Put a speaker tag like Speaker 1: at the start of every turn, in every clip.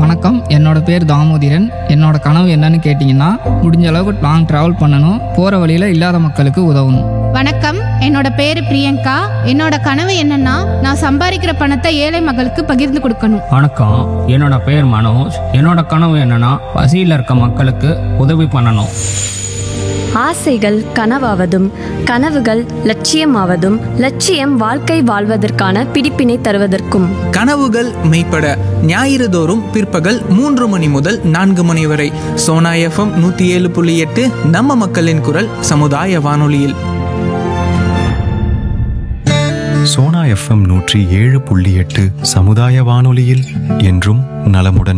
Speaker 1: வணக்கம் என்னோட பேர் தாமோதிரன் என்னோட கனவு என்னன்னு கேட்டிங்கன்னா முடிஞ்ச அளவுக்கு லாங் ட்ராவல் பண்ணணும் போகிற வழியில் இல்லாத மக்களுக்கு உதவணும்
Speaker 2: வணக்கம் என்னோட பேரு பிரியங்கா என்னோட கனவு என்னன்னா நான் சம்பாதிக்கிற பணத்தை ஏழை மக்களுக்கு பகிர்ந்து கொடுக்கணும்
Speaker 3: வணக்கம் என்னோட பேர் மனோஜ் என்னோட கனவு என்னன்னா பசியில் இருக்க மக்களுக்கு உதவி பண்ணணும்
Speaker 4: ஆசைகள் கனவாவதும் கனவுகள் லட்சியமாவதும் லட்சியம் வாழ்க்கை வாழ்வதற்கான பிடிப்பினை தருவதற்கும்
Speaker 5: கனவுகள் மெய்ப்பட ஞாயிறு தோறும் பிற்பகல் மூன்று மணி முதல் நான்கு மணி வரை சோனா எஃப்எம் நூற்றி ஏழு புள்ளி எட்டு நம்ம மக்களின் குரல் சமுதாய வானொலியில்
Speaker 6: சோனா எஃப்எம் நூற்றி ஏழு புள்ளி எட்டு சமுதாய வானொலியில் என்றும் நலமுடன்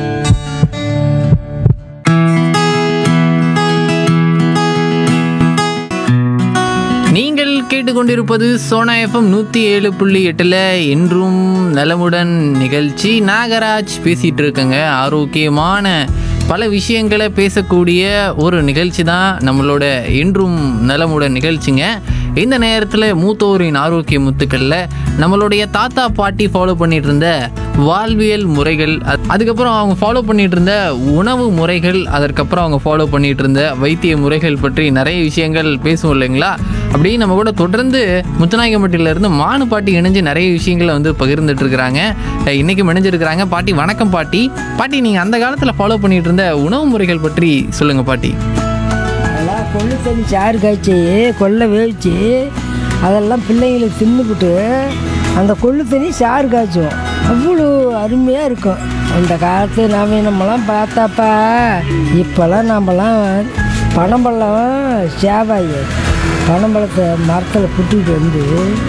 Speaker 7: நீங்கள் கேட்டுக்கொண்டிருப்பது சோனா எஃப்எம் நூற்றி ஏழு புள்ளி எட்டில் என்றும் நலமுடன் நிகழ்ச்சி நாகராஜ் பேசிகிட்டு இருக்கேங்க ஆரோக்கியமான பல விஷயங்களை பேசக்கூடிய ஒரு நிகழ்ச்சி தான் நம்மளோட என்றும் நலமுடன் நிகழ்ச்சிங்க இந்த நேரத்தில் மூத்தோரின் ஆரோக்கிய முத்துக்களில் நம்மளுடைய தாத்தா பாட்டி ஃபாலோ பண்ணிட்டு இருந்த வாழ்வியல் முறைகள் அது- அதுக்கப்புறம் அவங்க ஃபாலோ பண்ணிட்டு இருந்த உணவு முறைகள் அதற்கப்புறம் அவங்க ஃபாலோ பண்ணிட்டு இருந்த வைத்திய முறைகள் பற்றி நிறைய விஷயங்கள் பேசுவோம் இல்லைங்களா அப்படியே நம்ம கூட தொடர்ந்து முத்துநாயகம்பட்டியில இருந்து மானு பாட்டி இணைஞ்சு நிறைய விஷயங்களை வந்து பகிர்ந்துட்டு இருக்கிறாங்க அஹ் இன்னைக்கு இணைஞ்சிருக்கிறாங்க பாட்டி வணக்கம் பாட்டி பாட்டி நீங்க அந்த காலத்துல ஃபாலோ பண்ணிட்டு இருந்த உணவு முறைகள் பற்றி சொல்லுங்க பாட்டி
Speaker 8: அதெல்லாம் கொள்ளு தண்ணி சாறு காய்ச்சி கொள்ளை வேவிச்சு அதெல்லாம் பிள்ளைங்களுக்கு தின்னுபிட்டு அந்த கொள்ளு தண்ணி சாறு காய்ச்சுவோம் அவ்வளோ அருமையாக இருக்கும் அந்த காலத்து நவீனமெல்லாம் பார்த்தாப்பா இப்போல்லாம் நம்மலாம் பனம்பழம் சேவாயி பனம்பழத்தை மரத்தில் புட்டிட்டு வந்து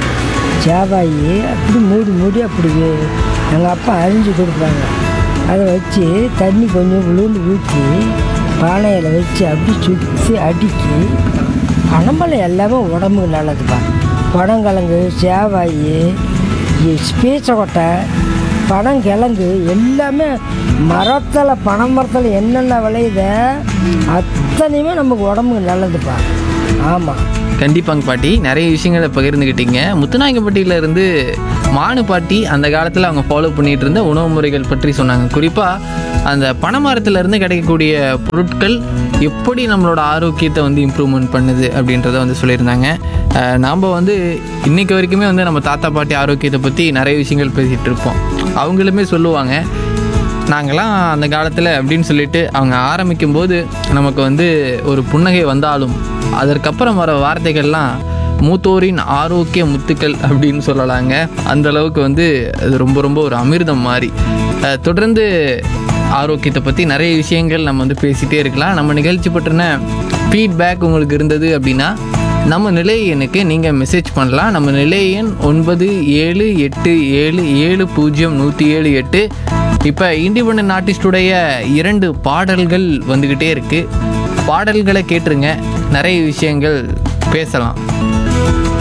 Speaker 8: சேவாயி அப்படி மூடி மூடி அப்படி எங்கள் அப்பா அரிஞ்சு கொடுப்பாங்க அதை வச்சு தண்ணி கொஞ்சம் விழுந்து ஊற்றி பானையில் வச்சு அப்படி சுற்றி அடுக்கி பனம்பழம் எல்லாமே உடம்புக்கு நல்லதுப்பா பனங்கிழங்கு சேவாயி பீச்சக்கொட்டை பனங்கிழங்கு எல்லாமே மரத்தில் பனை மரத்தில் என்னென்ன விளையுதோ அத்தனையுமே நமக்கு உடம்புக்கு நல்லதுப்பா ஆமாம்
Speaker 7: கண்டிப்பாங்க பாட்டி நிறைய விஷயங்களை பகிர்ந்துக்கிட்டீங்க முத்துநாயகம்பட்டியில இருந்து மானு பாட்டி அந்த காலத்தில் அவங்க ஃபாலோ பண்ணிட்டு இருந்த உணவு முறைகள் பற்றி சொன்னாங்க குறிப்பாக அந்த பனைமரத்துல இருந்து கிடைக்கக்கூடிய பொருட்கள் எப்படி நம்மளோட ஆரோக்கியத்தை வந்து இம்ப்ரூவ்மெண்ட் பண்ணுது அப்படின்றத வந்து சொல்லியிருந்தாங்க அஹ் நாம் வந்து இன்னைக்கு வரைக்குமே வந்து நம்ம தாத்தா பாட்டி ஆரோக்கியத்தை பற்றி நிறைய விஷயங்கள் பேசிகிட்டு இருப்போம் அவங்களுமே சொல்லுவாங்க நாங்களாம் அந்த காலத்தில் அப்படின்னு சொல்லிட்டு அவங்க ஆரம்பிக்கும் போது நமக்கு வந்து ஒரு புன்னகை வந்தாலும் அதற்கப்புறம் வர வார்த்தைகள்லாம் மூத்தோரின் ஆரோக்கிய முத்துக்கள் அப்படின்னு சொல்லலாங்க அந்த அளவுக்கு வந்து அது ரொம்ப ரொம்ப ஒரு அமிர்தம் மாதிரி அஹ் தொடர்ந்து ஆரோக்கியத்தை பற்றி நிறைய விஷயங்கள் நம்ம வந்து பேசிகிட்டே இருக்கலாம் நம்ம நிகழ்ச்சி பற்றின ஃபீட்பேக் உங்களுக்கு இருந்தது அப்படின்னா நம்ம நிலை எண்ணுக்கு நீங்கள் மெசேஜ் பண்ணலாம் நம்ம நிலை எண் ஒன்பது ஏழு எட்டு ஏழு ஏழு பூஜ்ஜியம் நூற்றி ஏழு எட்டு இப்போ இண்டிபெண்ட் ஆர்டிஸ்டுடைய இரண்டு பாடல்கள் வந்துக்கிட்டே இருக்குது பாடல்களை கேட்டுருங்க நிறைய விஷயங்கள் பேசலாம்